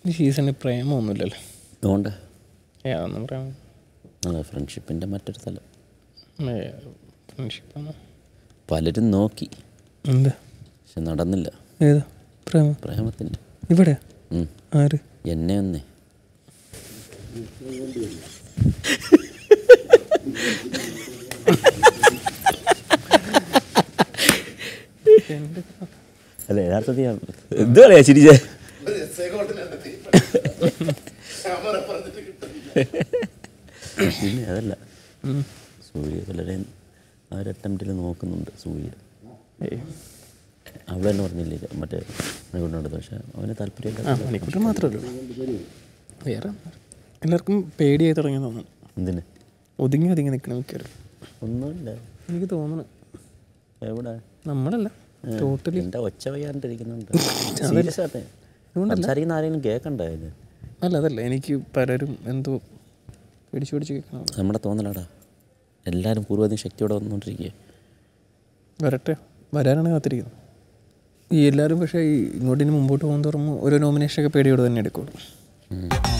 ഈ സീസണിൽ പ്രേമമൊന്നുമില്ലല്ലോ അതുകൊണ്ട് ഏ അതൊന്നും പ്രേമം അതെ ഫ്രണ്ട്ഷിപ്പിൻ്റെ മറ്റൊരു തലം ഫ്രണ്ട്ഷിപ്പാണ് പലരും നോക്കി എന്താ പക്ഷെ നടന്നില്ല ഏതാ പ്രേമം പ്രേമത്തിൻ്റെ ഇവിടെ ഉം. ആര് എന്നെ ഒന്നേ അല്ല യഥാർത്ഥത്തിൽ ഞാൻ എന്ത് പറയാ ചിരിച്ചേ പിന്നെ അതല്ല സൂര്യ പലരെയും ആ ഒരു അറ്റംപ്റ്റിൽ നോക്കുന്നുണ്ട് സൂര്യ ഏയ് അവൾ തന്നെ പറഞ്ഞില്ലേ മറ്റേ മണിക്കൂറിനോട് പക്ഷെ അവന് ആ താല്പര്യമില്ല മണിക്കൂട്ടർ മാത്രമല്ല വേറെ എല്ലാവർക്കും പേടിയായി തുടങ്ങി തോന്നുന്നു എന്തിന് ഒതുങ്ങി ഒതുങ്ങി നിൽക്കണം മിക്കവരും ഒന്നുമില്ല എനിക്ക് തോന്നുന്നു എവിടെ നമ്മളല്ല ടോട്ടലി എൻ്റെ ഒച്ച വയ്യാണ്ടിരിക്കുന്നുണ്ട് സീരിയസ് ആട്ടെ സംസാരിക്കുന്ന ആരെങ്കിലും കേൾക്കണ്ടായത് അല്ല അതല്ല എനിക്ക് പലരും എന്തോ പേടിച്ച് പേടിച്ച് കേൾക്കണം നമ്മുടെ തോന്നലാടാ എല്ലാവരും പൂർവ്വധീന ശക്തിയോടെ വന്നുകൊണ്ടിരിക്കുക വരട്ടെ വരാനാണ് കാത്തിരിക്കുന്നത് ഈ എല്ലാവരും പക്ഷേ ഈ ഇങ്ങോട്ട് ഇനി മുമ്പോട്ട് പോകും തോറും ഓരോ നോമിനേഷനൊക്കെ പേടിയോടെ തന്നെ എടുക്കുള്ളൂ ഉം.